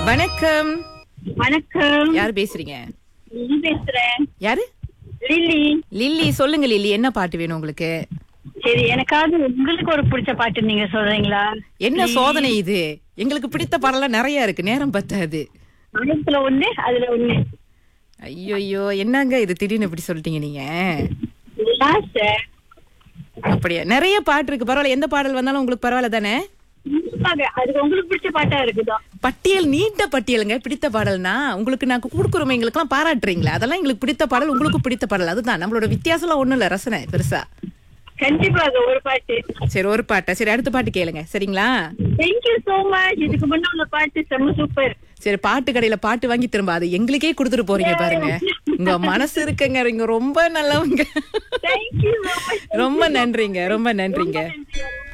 வணக்கம் வணக்கம் யார் பேசுறீங்க லில்லி பேசுறேன் யாரு லில்லி லில்லி சொல்லுங்க லில்லி என்ன பாட்டு வேணும் உங்களுக்கு சரி எனக்காவது உங்களுக்கு ஒரு பிடிச்ச பாட்டு நீங்க சொல்றீங்களா என்ன சோதனை இது எங்களுக்கு பிடித்த பாடலாம் நிறைய இருக்கு நேரம் பத்தாது ஆயிரத்துல ஒண்ணு அதுல ஒண்ணு ஐயோ என்னங்க இது திடீர்னு இப்படி சொல்லிட்டீங்க நீங்க லாஸ்ட் அப்படியா நிறைய பாட்டு இருக்கு பரவாயில்ல எந்த பாடல் வந்தாலும் உங்களுக்கு பரவாயில்ல தானே அதுக்கு உங்களுக்கு பிடிச்ச பாட்டா இருக்குதா பட்டியல் நீட்ட பட்டியலுங்க பிடித்த பாடல்னா உங்களுக்கு நான் கொடுக்குறோம் எங்களுக்கெல்லாம் பாராட்டுறீங்களா அதெல்லாம் எங்களுக்கு பிடித்த பாடல் உங்களுக்கு பிடித்த பாடல் அதுதான் நம்மளோட வித்தியாசம்லாம் ஒண்ணும் இல்ல ரசனை பெருசா கண்டிப்பாக ஒரு பாட்டு சரி ஒரு பாட்டா சரி அடுத்த பாட்டு கேளுங்க சரிங்களா தேங்க்யூ சோ மச் இதுக்கு முன்ன உள்ள பாட்டு செம்ம சூப்பர் சரி பாட்டு கடையில பாட்டு வாங்கி திரும்ப அது எங்களுக்கே கொடுத்துட்டு போறீங்க பாருங்க உங்க மனசு இருக்குங்க நீங்க ரொம்ப நல்லவங்க தேங்க்யூ ரொம்ப நன்றிங்க ரொம்ப நன்றிங்க நன்றி